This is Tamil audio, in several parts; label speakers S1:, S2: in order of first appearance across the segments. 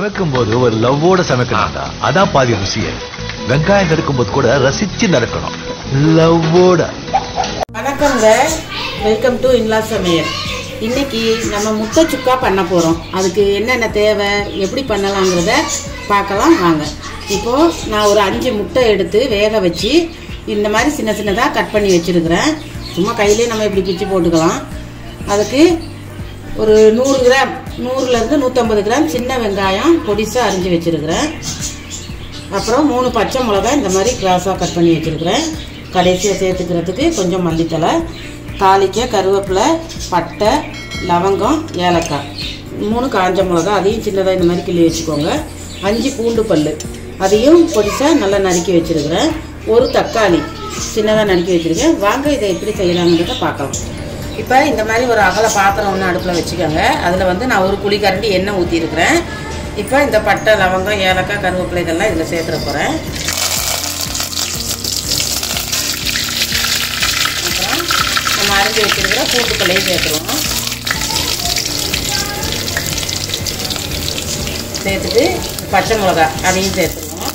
S1: சமைக்கும் போது ஒரு லவ்வோட சமைக்கணும்டா அதான் பாதி ருசியே வெங்காயம் நறுக்கும் போது கூட ரசிச்சு நறுக்கணும் லவ்வோட
S2: வணக்கங்க வெல்கம் டு இன்லா சமையல் இன்னைக்கு நம்ம முட்டை சுக்கா பண்ண போகிறோம் அதுக்கு என்னென்ன தேவை எப்படி பண்ணலாங்கிறத பார்க்கலாம் வாங்க இப்போது நான் ஒரு அஞ்சு முட்டை எடுத்து வேக வச்சு இந்த மாதிரி சின்ன சின்னதாக கட் பண்ணி வச்சுருக்கிறேன் சும்மா கையிலே நம்ம இப்படி பிச்சு போட்டுக்கலாம் அதுக்கு ஒரு நூறு கிராம் நூறுலேருந்து நூற்றம்பது கிராம் சின்ன வெங்காயம் பொடிசாக அரிஞ்சு வச்சுருக்கிறேன் அப்புறம் மூணு பச்சை மிளகாய் இந்த மாதிரி கிராஸாக கட் பண்ணி வச்சுருக்கிறேன் கடைசியாக சேர்த்துக்கிறதுக்கு கொஞ்சம் மல்லித்தலை தாளிக்க கருவேப்பிலை பட்டை லவங்கம் ஏலக்காய் மூணு காஞ்ச மிளகாய் அதையும் சின்னதாக இந்த மாதிரி கிள்ளி வச்சுக்கோங்க அஞ்சு பூண்டு பல் அதையும் பொடிசாக நல்லா நறுக்கி வச்சுருக்கிறேன் ஒரு தக்காளி சின்னதாக நறுக்கி வச்சுருக்கேன் வாங்க இதை எப்படி செய்யலாங்கிறத பார்க்கலாம் இப்போ இந்த மாதிரி ஒரு அகல பாத்திரம் ஒன்று அடுப்பில் வச்சுக்கோங்க அதில் வந்து நான் ஒரு குழி கரண்டி எண்ணெய் ஊற்றிருக்கிறேன் இப்போ இந்த பட்டை லவங்கம் ஏலக்காய் கருவேப்பிலை இதெல்லாம் இதில் சேர்த்துட போகிறேன் அப்புறம் நம்ம அரைஞ்சி வச்சிருக்கிற பூட்டுக்கள்ளையும் சேர்த்துருவோம் சேர்த்துட்டு பச்சை மிளகா அதையும் சேர்த்துருவோம்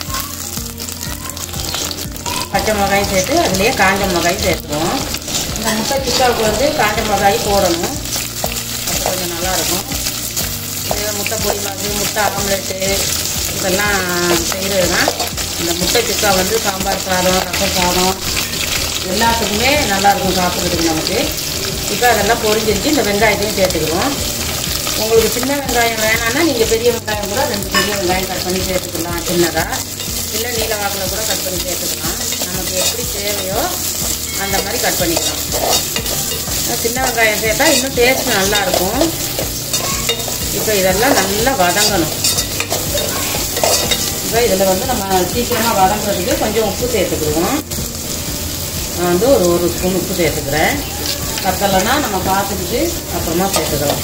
S2: பச்சை மிளகாயும் சேர்த்து அதுலேயே காஞ்ச மிளகாயும் சேர்த்துருவோம் இந்த முட்டை சுக்காவுக்கு வந்து காஞ்ச மிளகாயும் போடணும் அப்போ கொஞ்சம் நல்லாயிருக்கும் இது முட்டை பொடி மாதிரி முட்டை ஆம்லெட்டு இதெல்லாம் செய்கிறதுனா இந்த முட்டை சுக்கா வந்து சாம்பார் சாதம் ரசம் சாதம் எல்லாத்துக்குமே நல்லாயிருக்கும் சாப்பிட்றதுக்கு நமக்கு இப்போ அதெல்லாம் பொரிஞ்சிருச்சு இந்த வெங்காயத்தையும் சேர்த்துக்குவோம் உங்களுக்கு சின்ன வெங்காயம் வேணாம்னா நீங்கள் பெரிய வெங்காயம் கூட ரெண்டு பெரிய வெங்காயம் கட் பண்ணி சேர்த்துக்கலாம் சின்னதாக இல்லை நீல வாக்கில் கூட கட் பண்ணி சேர்த்துக்கலாம் நமக்கு எப்படி தேவையோ அந்த மாதிரி கட் பண்ணிக்கலாம் சின்ன வெங்காயம் சேர்த்தா இன்னும் டேஸ்ட் நல்லாயிருக்கும் இப்போ இதெல்லாம் நல்லா வதங்கணும் இப்போ இதில் வந்து நம்ம சீக்கிரமாக வதங்குறதுக்கு கொஞ்சம் உப்பு சேர்த்துக்குருவோம் நான் வந்து ஒரு ஒரு ஸ்பூன் உப்பு சேர்த்துக்கிறேன் பத்தலைன்னா நம்ம பார்த்துக்கிட்டு அப்புறமா சேர்த்துக்கலாம்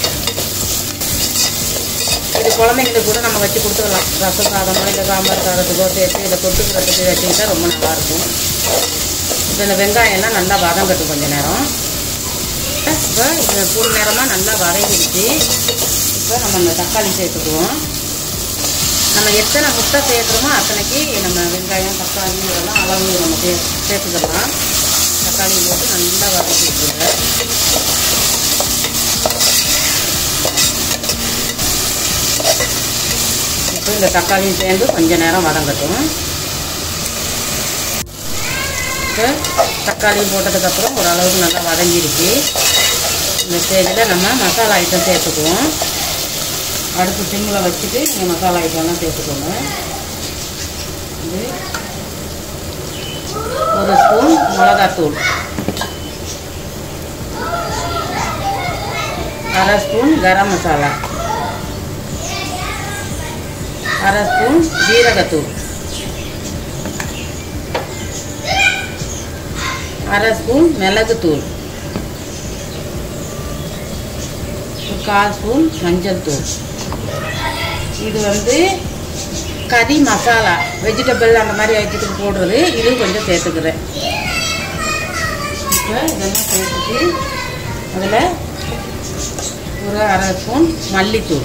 S2: இது குழந்தைங்களுக்கு கூட நம்ம வச்சு கொடுத்துக்கலாம் ரச சாதமோ இல்லை சாம்பார் சாதத்துக்கோ சேர்த்து இதை தொட்டுக்கிறதுக்கு வச்சுக்கிட்டா ரொம்ப நல்லாயிருக்கும் இப்போ இந்த வெங்காயம்லாம் நல்லா வதங்கட்டும் கொஞ்சம் நேரம் இப்போ இந்த கூழ் நேரமாக நல்லா வதங்கிடுச்சு இப்போ நம்ம இந்த தக்காளி சேர்த்துக்குவோம் நம்ம எத்தனை முட்டை சேர்க்குறோமோ அத்தனைக்கு நம்ம வெங்காயம் தக்காளி இதெல்லாம் அளவு நம்ம சே சேர்த்துக்கலாம் தக்காளி போட்டு நல்லா வதக்கி விட்டுருங்க இப்போ இந்த தக்காளியும் சேர்ந்து கொஞ்சம் நேரம் வதங்கட்டும் இப்போ தக்காளியும் போட்டதுக்கப்புறம் ஓரளவுக்கு நல்லா வதங்கிடுச்சு இந்த ஸ்டேஜில் நம்ம மசாலா ஐட்டம் சேர்த்துக்குவோம் அடுப்பு சிம்மில் வச்சுட்டு நீங்கள் மசாலா ஐட்டம்லாம் சேர்த்துக்கோங்க இது ஒரு ஸ்பூன் மிளகாத்தூள் அரை ஸ்பூன் கரம் மசாலா அரை ஸ்பூன் ஜீரகத்தூள் அரை ஸ்பூன் மிளகுத்தூள் கால் ஸ்பூன் மஞ்சள் தூள் இது வந்து கறி மசாலா வெஜிடபிள் அந்த மாதிரி ஐட்டத்துக்கு போடுறது இது கொஞ்சம் சேர்த்துக்கிறேன் இப்போ இதெல்லாம் சேர்த்துட்டு அதில் ஒரு அரை ஸ்பூன் மல்லித்தூள்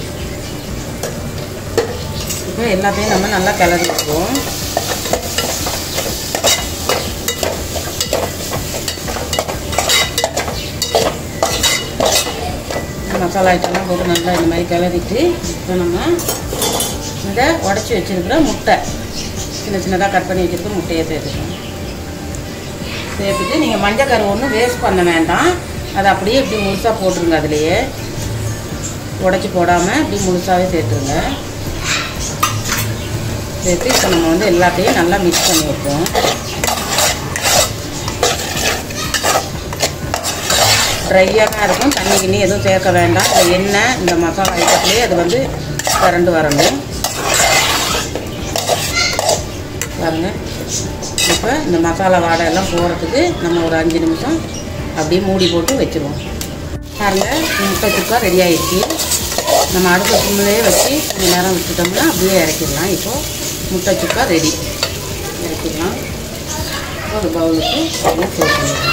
S2: இப்போ எல்லாத்தையும் நம்ம நல்லா கிளறி விட்டுருவோம் மசாலா ஐட்டம்லாம் போட்டு நல்லா இந்த மாதிரி கிளறிட்டு இப்போ நம்ம இந்த உடச்சி வச்சுருக்கிற முட்டை சின்ன சின்னதாக கட் பண்ணி வச்சுருக்க முட்டையை சேர்த்துக்கணும் சேர்த்துட்டு நீங்கள் மஞ்சக்கரு ஒன்றும் வேஸ்ட் பண்ண வேண்டாம் அதை அப்படியே இப்படி முழுசாக போட்டுருங்க அதுலேயே உடச்சி போடாமல் இப்படி முழுசாகவே சேர்த்துருங்க சேர்த்து இப்போ நம்ம வந்து எல்லாத்தையும் நல்லா மிக்ஸ் பண்ணி வைப்போம் ட்ரையாக தான் இருக்கும் தண்ணி கிண்ணி எதுவும் சேர்க்க வேண்டாம் இந்த எண்ணெய் இந்த மசாலா ஐட்டத்துலேயே அது வந்து கரண்டு வரணும் பாருங்க இப்போ இந்த மசாலா வாடை எல்லாம் போகிறதுக்கு நம்ம ஒரு அஞ்சு நிமிஷம் அப்படியே மூடி போட்டு வச்சுருவோம் பாருங்க முட்டை சுக்கா ரெடி ஆயிடுச்சு நம்ம அடுத்த சிம்மிலே வச்சு கொஞ்சம் நேரம் விட்டுட்டோம்னா அப்படியே இறக்கிடலாம் இப்போது முட்டை சுக்கா ரெடி இறக்கிடலாம் ஒரு பவுலுக்கு அப்படியே சேர்த்து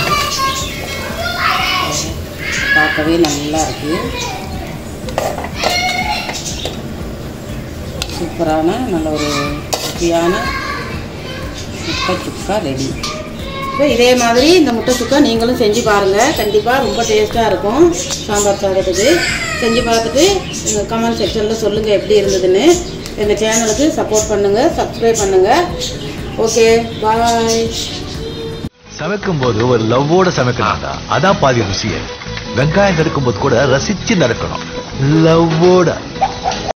S2: பார்க்கவே நல்லா இருக்குது சூப்பரான நல்ல ஒரு ருசியான முட்டை சுக்கா ரெடி இப்போ இதே மாதிரி இந்த முட்டை சுக்கா நீங்களும் செஞ்சு பாருங்கள் கண்டிப்பாக ரொம்ப டேஸ்ட்டாக இருக்கும் சாம்பார் சாதத்துக்கு செஞ்சு பார்த்துட்டு எங்கள் கமெண்ட் செக்ஷனில் சொல்லுங்கள் எப்படி இருந்ததுன்னு எங்கள் சேனலுக்கு சப்போர்ட் பண்ணுங்கள் சப்ஸ்கிரைப் பண்ணுங்கள் ஓகே பாய்
S1: சமைக்கும் போது ஒரு லவ்வோட சமைக்கணும்டா அதான் பாதி ருசியே வெங்காயம் நறுக்கும் போது கூட ரசிச்சு நறுக்கணும் லவ்வோட